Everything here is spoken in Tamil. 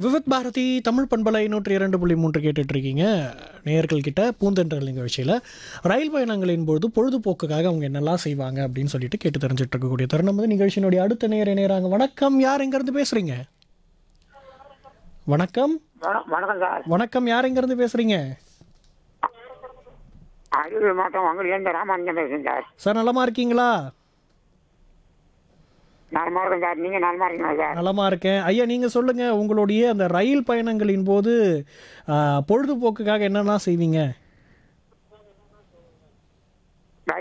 விவித் பாரதி தமிழ் பண்பலை நூற்றி இரண்டு புள்ளி மூன்று கேட்டுட்டு இருக்கீங்க நேயர்கள் கிட்ட பூந்தென்றல் நிகழ்ச்சியில் ரயில் பயணங்களின் போது பொழுதுபோக்குக்காக அவங்க என்னெல்லாம் செய்வாங்க அப்படின்னு சொல்லிட்டு கேட்டு தெரிஞ்சுட்டு இருக்கக்கூடிய தருணம் வந்து நிகழ்ச்சியினுடைய அடுத்த நேர நேராங்க வணக்கம் யார் எங்கேருந்து பேசுறீங்க வணக்கம் வண- வணக்கம் சார் வணக்கம் யார் எங்கேருந்து பேசுறீங்க அரியலூர் மாவட்டம் வங்கலேருந்து ராமானுஜம் பேசுகிறேன் சார் சார் நலமா இருக்கீங்களா நலமா இருக்கேன் சார் நீங்கள் நலமா இருக்கீங்களா சார் நலமா இருக்கேன் ஐயா நீங்க சொல்லுங்க உங்களுடைய அந்த ரயில் பயணங்களின் போது ஆ, பொழுதுபோக்குக்காக என்னெல்லாம் செய்வீங்க